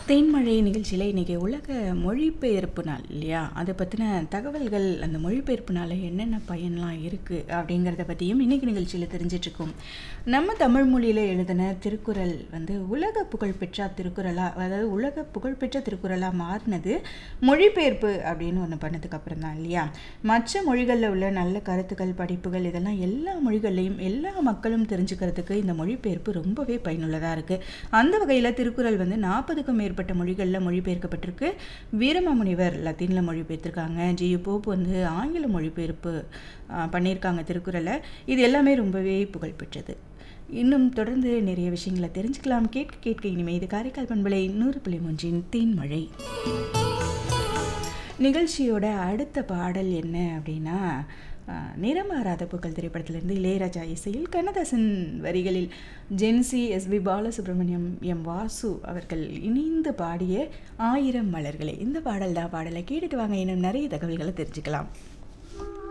தேன்மழை நிகழ்ச்சியில் இன்றைக்கி உலக மொழிபெயர்ப்பு நாள் இல்லையா அதை பற்றின தகவல்கள் அந்த மொழிபெயர்ப்பு நாள் என்னென்ன பயன்லாம் இருக்குது அப்படிங்கிறத பற்றியும் இன்றைக்கி நிகழ்ச்சியில் தெரிஞ்சிட்ருக்கோம் நம்ம தமிழ் மொழியில் எழுதின திருக்குறள் வந்து உலக புகழ்பெற்ற திருக்குறளாக அதாவது உலக புகழ்பெற்ற திருக்குறளாக மாறினது மொழிபெயர்ப்பு அப்படின்னு ஒன்று பண்ணதுக்கு அப்புறம் தான் இல்லையா மற்ற மொழிகளில் உள்ள நல்ல கருத்துக்கள் படிப்புகள் இதெல்லாம் எல்லா மொழிகள்லையும் எல்லா மக்களும் தெரிஞ்சுக்கிறதுக்கு இந்த மொழிபெயர்ப்பு ரொம்பவே பயனுள்ளதாக இருக்குது அந்த வகையில் திருக்குறள் வந்து நாற்பதுக்கும் மேற்பட்ட மொழிகளில் மொழிபெயர்க்கப்பட்டிருக்கு வீரமாமுனிவர் லத்தீனில் மொழிபெயர்த்திருக்காங்க ஜியு போப் வந்து ஆங்கில மொழிபெயர்ப்பு ஆ, பண்ணியிருக்காங்க திருக்குறளை இது எல்லாமே ரொம்பவே புகழ்பெற்றது இன்னும் தொடர்ந்து நிறைய விஷயங்களை தெரிஞ்சுக்கலாம் கேட்க கேட்க இனிமே இது காரைக்கால் பண்பலை நூறு புள்ளி மூன்றின் தேன்மழை நிகழ்ச்சியோட அடுத்த பாடல் என்ன அப்படின்னா ஆஹ், நிறமாறாத பூக்கள் திரைப்படத்திலிருந்து இளையராஜா இசையில் கண்ணதாசன் வரிகளில் ஜென்சி எஸ்பி பாலசுப்ரமணியம் எம் வாசு அவர்கள் இணைந்து பாடிய ஆயிரம் மலர்களே இந்த பாடல் தான் பாடலை கேட்டுட்டு வாங்க இன்னும் நிறைய தகவல்களை தெரிஞ்சுக்கலாம்